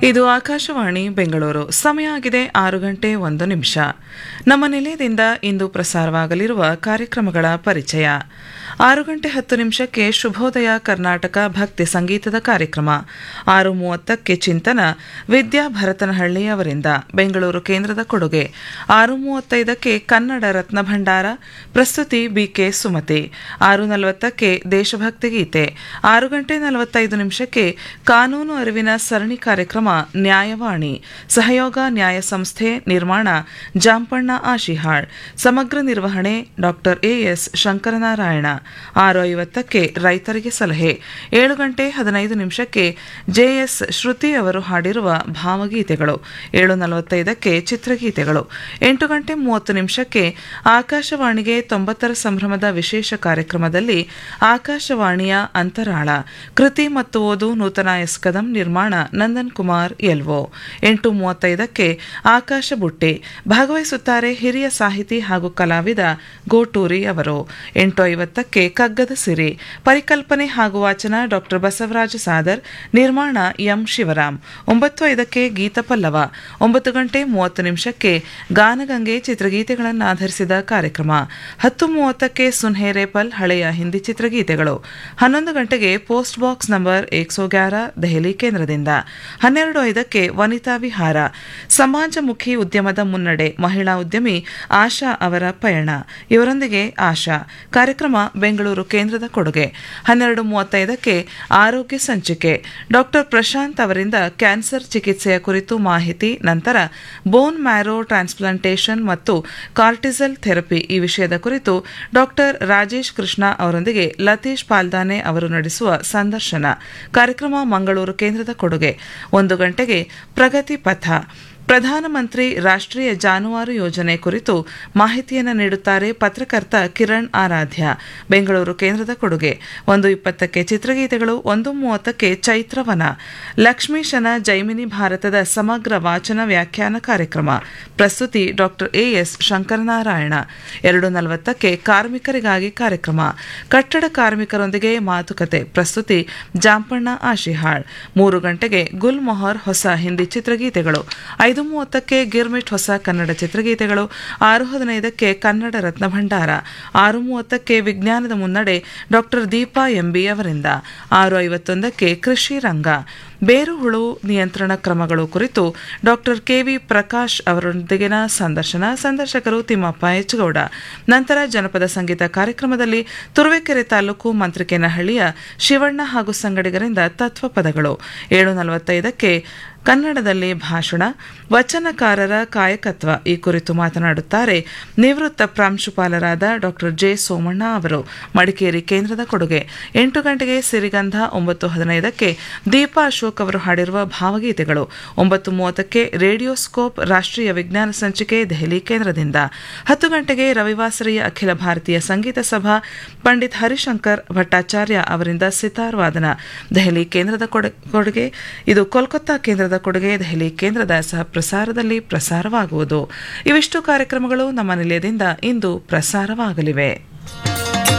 ಇದು ಆಕಾಶವಾಣಿ ಬೆಂಗಳೂರು ಸಮಯ ಆಗಿದೆ ಆರು ಗಂಟೆ ಒಂದು ನಿಮಿಷ ನಮ್ಮ ನಿಲಯದಿಂದ ಇಂದು ಪ್ರಸಾರವಾಗಲಿರುವ ಕಾರ್ಯಕ್ರಮಗಳ ಪರಿಚಯ ಆರು ಗಂಟೆ ಹತ್ತು ನಿಮಿಷಕ್ಕೆ ಶುಭೋದಯ ಕರ್ನಾಟಕ ಭಕ್ತಿ ಸಂಗೀತದ ಕಾರ್ಯಕ್ರಮ ಆರು ಮೂವತ್ತಕ್ಕೆ ಚಿಂತನ ವಿದ್ಯಾ ಭರತನಹಳ್ಳಿ ಅವರಿಂದ ಬೆಂಗಳೂರು ಕೇಂದ್ರದ ಕೊಡುಗೆ ಆರು ಮೂವತ್ತೈದಕ್ಕೆ ಕನ್ನಡ ರತ್ನ ಭಂಡಾರ ಪ್ರಸ್ತುತಿ ಬಿಕೆ ಸುಮತಿ ಆರು ನಲವತ್ತಕ್ಕೆ ದೇಶಭಕ್ತಿ ಗೀತೆ ಆರು ಗಂಟೆ ನಲವತ್ತೈದು ನಿಮಿಷಕ್ಕೆ ಕಾನೂನು ಅರಿವಿನ ಸರಣಿ ಕಾರ್ಯಕ್ರಮ ನ್ಯಾಯವಾಣಿ ಸಹಯೋಗ ನ್ಯಾಯ ಸಂಸ್ಥೆ ನಿರ್ಮಾಣ ಜಾಂಪಣ್ಣ ಆಶಿಹಾಳ್ ಸಮಗ್ರ ನಿರ್ವಹಣೆ ಡಾಕ್ಟರ್ ಎಎಸ್ ಶಂಕರನಾರಾಯಣ ಆರು ಐವತ್ತಕ್ಕೆ ರೈತರಿಗೆ ಸಲಹೆ ಏಳು ಗಂಟೆ ಹದಿನೈದು ನಿಮಿಷಕ್ಕೆ ಜೆಎಸ್ ಶ್ರುತಿ ಅವರು ಹಾಡಿರುವ ಭಾವಗೀತೆಗಳು ಏಳು ನಲವತ್ತೈದಕ್ಕೆ ಚಿತ್ರಗೀತೆಗಳು ಎಂಟು ಗಂಟೆ ಮೂವತ್ತು ನಿಮಿಷಕ್ಕೆ ಆಕಾಶವಾಣಿಗೆ ತೊಂಬತ್ತರ ಸಂಭ್ರಮದ ವಿಶೇಷ ಕಾರ್ಯಕ್ರಮದಲ್ಲಿ ಆಕಾಶವಾಣಿಯ ಅಂತರಾಳ ಕೃತಿ ಮತ್ತು ಓದು ನೂತನ ಎಸ್ ಕದಂ ನಿರ್ಮಾಣ ನಂದನ್ ಕುಮಾರ್ ಎಲ್ವೋ ಎಂಟು ಮೂವತ್ತೈದಕ್ಕೆ ಆಕಾಶ ಬುಟ್ಟಿ ಭಾಗವಹಿಸುತ್ತಾರೆ ಹಿರಿಯ ಸಾಹಿತಿ ಹಾಗೂ ಕಲಾವಿದ ಗೋಟೂರಿ ಅವರು ಎಂಟು ಐವತ್ತಕ್ಕೆ ಕಗ್ಗದ ಸಿರಿ ಪರಿಕಲ್ಪನೆ ಹಾಗೂ ವಾಚನ ಡಾಕ್ಟರ್ ಬಸವರಾಜ ಸಾದರ್ ನಿರ್ಮಾಣ ಎಂ ಶಿವರಾಮ್ ಒಂಬತ್ತು ಐದಕ್ಕೆ ಗೀತ ಪಲ್ಲವ ಒಂಬತ್ತು ಗಂಟೆ ಮೂವತ್ತು ನಿಮಿಷಕ್ಕೆ ಗಾನಗಂಗೆ ಚಿತ್ರಗೀತೆಗಳನ್ನು ಆಧರಿಸಿದ ಕಾರ್ಯಕ್ರಮ ಹತ್ತು ಮೂವತ್ತಕ್ಕೆ ಸುನ್ಹೇರೇಪಲ್ ಹಳೆಯ ಹಿಂದಿ ಚಿತ್ರಗೀತೆಗಳು ಹನ್ನೊಂದು ಗಂಟೆಗೆ ಪೋಸ್ಟ್ ಬಾಕ್ಸ್ ನಂಬರ್ ಏಕ್ಸೋ ಗ್ಯಾರ ದೆಹಲಿ ಕೇಂದ್ರದಿಂದ ಹನ್ನೆರಡು ಐದಕ್ಕೆ ವನಿತಾ ವಿಹಾರ ಸಮಾಜಮುಖಿ ಉದ್ಯಮದ ಮುನ್ನಡೆ ಮಹಿಳಾ ಉದ್ಯಮಿ ಆಶಾ ಅವರ ಪಯಣ ಇವರೊಂದಿಗೆ ಆಶಾ ಕಾರ್ಯಕ್ರಮ ಬೆಂಗಳೂರು ಕೇಂದ್ರದ ಕೊಡುಗೆ ಹನ್ನೆರಡು ಮೂವತ್ತೈದಕ್ಕೆ ಆರೋಗ್ಯ ಸಂಚಿಕೆ ಡಾಕ್ಟರ್ ಪ್ರಶಾಂತ್ ಅವರಿಂದ ಕ್ಯಾನ್ಸರ್ ಚಿಕಿತ್ಸೆಯ ಕುರಿತು ಮಾಹಿತಿ ನಂತರ ಬೋನ್ ಮ್ಯಾರೋ ಟ್ರಾನ್ಸ್ಪ್ಲಾಂಟೇಷನ್ ಮತ್ತು ಕಾರ್ಟಿಸಲ್ ಥೆರಪಿ ಈ ವಿಷಯದ ಕುರಿತು ಡಾಕ್ಟರ್ ರಾಜೇಶ್ ಕೃಷ್ಣ ಅವರೊಂದಿಗೆ ಲತೀಶ್ ಪಾಲ್ದಾನೆ ಅವರು ನಡೆಸುವ ಸಂದರ್ಶನ ಕಾರ್ಯಕ್ರಮ ಮಂಗಳೂರು ಕೇಂದ್ರದ ಕೊಡುಗೆ ಒಂದು ಗಂಟೆಗೆ ಪ್ರಗತಿ ಪಥ ಪ್ರಧಾನಮಂತ್ರಿ ರಾಷ್ಟ್ರೀಯ ಜಾನುವಾರು ಯೋಜನೆ ಕುರಿತು ಮಾಹಿತಿಯನ್ನು ನೀಡುತ್ತಾರೆ ಪತ್ರಕರ್ತ ಕಿರಣ್ ಆರಾಧ್ಯ ಬೆಂಗಳೂರು ಕೇಂದ್ರದ ಕೊಡುಗೆ ಒಂದು ಇಪ್ಪತ್ತಕ್ಕೆ ಚಿತ್ರಗೀತೆಗಳು ಒಂದು ಮೂವತ್ತಕ್ಕೆ ಚೈತ್ರವನ ಲಕ್ಷ್ಮೀಶನ ಜೈಮಿನಿ ಭಾರತದ ಸಮಗ್ರ ವಾಚನ ವ್ಯಾಖ್ಯಾನ ಕಾರ್ಯಕ್ರಮ ಪ್ರಸ್ತುತಿ ಡಾಕ್ಟರ್ ಎಎಸ್ ಶಂಕರನಾರಾಯಣ ಎರಡು ನಲವತ್ತಕ್ಕೆ ಕಾರ್ಮಿಕರಿಗಾಗಿ ಕಾರ್ಯಕ್ರಮ ಕಟ್ಟಡ ಕಾರ್ಮಿಕರೊಂದಿಗೆ ಮಾತುಕತೆ ಪ್ರಸ್ತುತಿ ಜಾಂಪಣ್ಣ ಆಶಿಹಾಳ್ ಮೂರು ಗಂಟೆಗೆ ಗುಲ್ ಮೊಹರ್ ಹೊಸ ಹಿಂದಿ ಚಿತ್ರಗೀತೆಗಳು ಐದು ಮೂವತ್ತಕ್ಕೆ ಗಿರ್ಮಿಟ್ ಹೊಸ ಕನ್ನಡ ಚಿತ್ರಗೀತೆಗಳು ಆರು ಹದಿನೈದಕ್ಕೆ ಕನ್ನಡ ರತ್ನ ಭಂಡಾರ ಆರು ಮೂವತ್ತಕ್ಕೆ ವಿಜ್ಞಾನದ ಮುನ್ನಡೆ ಡಾಕ್ಟರ್ ದೀಪಾ ಎಂಬಿ ಅವರಿಂದ ಆರು ಐವತ್ತೊಂದಕ್ಕೆ ಕೃಷಿ ರಂಗ ಬೇರು ಹುಳು ನಿಯಂತ್ರಣ ಕ್ರಮಗಳು ಕುರಿತು ಡಾಕ್ಟರ್ ಕೆವಿ ಪ್ರಕಾಶ್ ಅವರೊಂದಿಗಿನ ಸಂದರ್ಶನ ಸಂದರ್ಶಕರು ತಿಮ್ಮಪ್ಪ ಹೆಚ್ಗೌಡ ನಂತರ ಜನಪದ ಸಂಗೀತ ಕಾರ್ಯಕ್ರಮದಲ್ಲಿ ತುರುವೇಕೆರೆ ತಾಲೂಕು ಮಂತ್ರಿಕೇನಹಳ್ಳಿಯ ಶಿವಣ್ಣ ಹಾಗೂ ಸಂಗಡಿಗರಿಂದ ತತ್ವ ಪದಗಳು ಏಳು ನಲವತ್ತೈದಕ್ಕೆ ಕನ್ನಡದಲ್ಲಿ ಭಾಷಣ ವಚನಕಾರರ ಕಾಯಕತ್ವ ಈ ಕುರಿತು ಮಾತನಾಡುತ್ತಾರೆ ನಿವೃತ್ತ ಪ್ರಾಂಶುಪಾಲರಾದ ಡಾಕ್ಟರ್ ಜೆ ಸೋಮಣ್ಣ ಅವರು ಮಡಿಕೇರಿ ಕೇಂದ್ರದ ಕೊಡುಗೆ ಎಂಟು ಗಂಟೆಗೆ ಸಿರಿಗಂಧ ಒಂಬತ್ತು ಹದಿನೈದಕ್ಕೆ ದೀಪಾ ಅಶೋಕ್ ಅವರು ಹಾಡಿರುವ ಭಾವಗೀತೆಗಳು ಒಂಬತ್ತು ಮೂವತ್ತಕ್ಕೆ ರೇಡಿಯೋಸ್ಕೋಪ್ ರಾಷ್ಟ್ರೀಯ ವಿಜ್ಞಾನ ಸಂಚಿಕೆ ದೆಹಲಿ ಕೇಂದ್ರದಿಂದ ಹತ್ತು ಗಂಟೆಗೆ ರವಿವಾಸರಿಯ ಅಖಿಲ ಭಾರತೀಯ ಸಂಗೀತ ಸಭಾ ಪಂಡಿತ್ ಹರಿಶಂಕರ್ ಭಟ್ಟಾಚಾರ್ಯ ಅವರಿಂದ ಸಿತಾರ್ ವಾದನ ದೆಹಲಿ ಕೇಂದ್ರದ ಕೊಡುಗೆ ಇದು ಕೋಲ್ಕತ್ತಾ ಕೇಂದ್ರದ ಕೊಡುಗೆ ದೆಹಲಿ ಕೇಂದ್ರದ ಸಹ ಪ್ರಸಾರದಲ್ಲಿ ಪ್ರಸಾರವಾಗುವುದು ಇವಿಷ್ಟು ಕಾರ್ಯಕ್ರಮಗಳು ನಮ್ಮ ನಿಲಯದಿಂದ ಇಂದು ಪ್ರಸಾರವಾಗಲಿವೆ